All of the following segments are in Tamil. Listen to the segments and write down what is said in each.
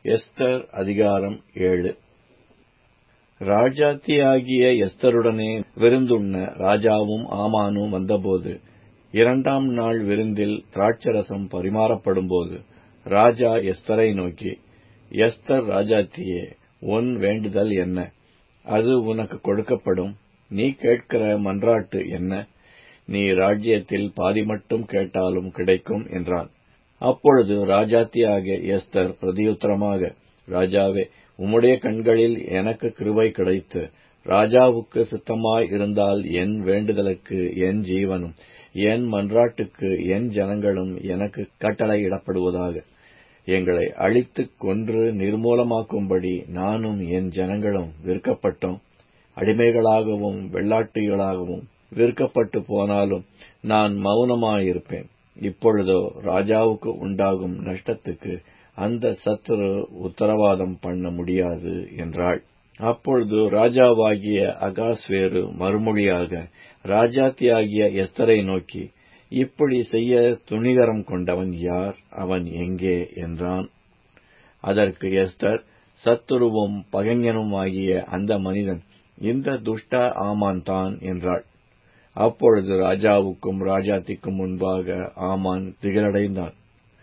எஸ்தர் அதிகாரம் ஏழு ராஜாத்தியாகிய எஸ்தருடனே விருந்துண்ண ராஜாவும் ஆமானும் வந்தபோது இரண்டாம் நாள் விருந்தில் திராட்சரசம் பரிமாறப்படும்போது ராஜா எஸ்தரை நோக்கி எஸ்தர் ராஜாத்தியே உன் வேண்டுதல் என்ன அது உனக்கு கொடுக்கப்படும் நீ கேட்கிற மன்றாட்டு என்ன நீ ராஜ்யத்தில் பாதி மட்டும் கேட்டாலும் கிடைக்கும் என்றான் அப்பொழுது ராஜாத்தியாகிய எஸ்தர் பிரதியுத்தரமாக ராஜாவே உம்முடைய கண்களில் எனக்கு கிருபை கிடைத்து ராஜாவுக்கு சித்தமாய் இருந்தால் என் வேண்டுதலுக்கு என் ஜீவனும் என் மன்றாட்டுக்கு என் ஜனங்களும் எனக்கு கட்டளையிடப்படுவதாக எங்களை அழித்துக் கொன்று நிர்மூலமாக்கும்படி நானும் என் ஜனங்களும் விற்கப்பட்டோம் அடிமைகளாகவும் வெள்ளாட்டிகளாகவும் விற்கப்பட்டு போனாலும் நான் மௌனமாயிருப்பேன் இப்பொழுதோ ராஜாவுக்கு உண்டாகும் நஷ்டத்துக்கு அந்த சத்துரு உத்தரவாதம் பண்ண முடியாது என்றாள் அப்பொழுது ராஜாவாகிய அகாஸ்வேரு மறுமொழியாக ராஜாத்தியாகிய எஸ்தரை நோக்கி இப்படி செய்ய துணிகரம் கொண்டவன் யார் அவன் எங்கே என்றான் அதற்கு எஸ்தர் சத்துருவும் பகைஞனுமாகிய அந்த மனிதன் இந்த துஷ்ட ஆமான் தான் என்றாள் அப்பொழுது ராஜாவுக்கும் ராஜாத்திக்கும் முன்பாக ஆமான் திகழடைந்தான்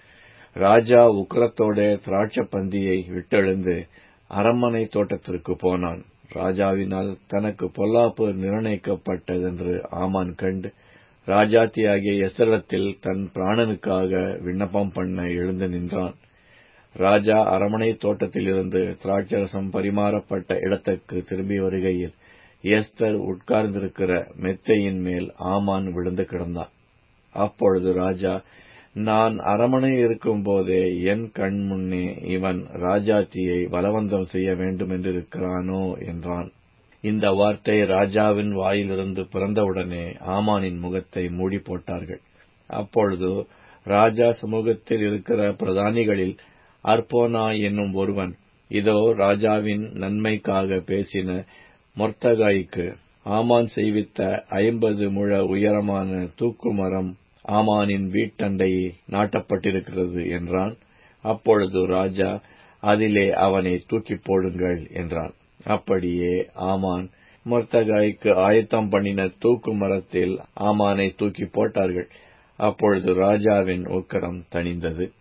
ராஜா உக்கரத்தோட திராட்ச பந்தியை விட்டெழுந்து அரண்மனை தோட்டத்திற்கு போனான் ராஜாவினால் தனக்கு பொல்லாப்பு நிர்ணயிக்கப்பட்டதென்று ஆமான் கண்டு ராஜாத்தியாகிய எசரத்தில் தன் பிராணனுக்காக விண்ணப்பம் பண்ண எழுந்து நின்றான் ராஜா அரமனை தோட்டத்திலிருந்து திராட்சரசம் பரிமாறப்பட்ட இடத்துக்கு திரும்பி வருகையில் எஸ்தர் உட்கார்ந்திருக்கிற மெத்தையின் மேல் ஆமான் விழுந்து கிடந்தான் அப்பொழுது ராஜா நான் அரமனை இருக்கும் போதே என் கண் முன்னே இவன் ராஜாத்தியை பலவந்தம் செய்ய வேண்டுமென்றிருக்கிறானோ என்றான் இந்த வார்த்தை ராஜாவின் வாயிலிருந்து பிறந்தவுடனே ஆமானின் முகத்தை மூடி போட்டார்கள் அப்பொழுது ராஜா சமூகத்தில் இருக்கிற பிரதானிகளில் அர்போனா என்னும் ஒருவன் இதோ ராஜாவின் நன்மைக்காக பேசின மொர்த்தகாய்க்கு ஆமான் செய்வித்த ஐம்பது முழ உயரமான தூக்குமரம் ஆமானின் வீட்டண்டை நாட்டப்பட்டிருக்கிறது என்றான் அப்பொழுது ராஜா அதிலே அவனை தூக்கி போடுங்கள் என்றான் அப்படியே ஆமான் மொர்த்தகாய்க்கு ஆயத்தம் பண்ணின தூக்கு மரத்தில் ஆமானை தூக்கி போட்டார்கள் அப்பொழுது ராஜாவின் உக்கரம் தணிந்தது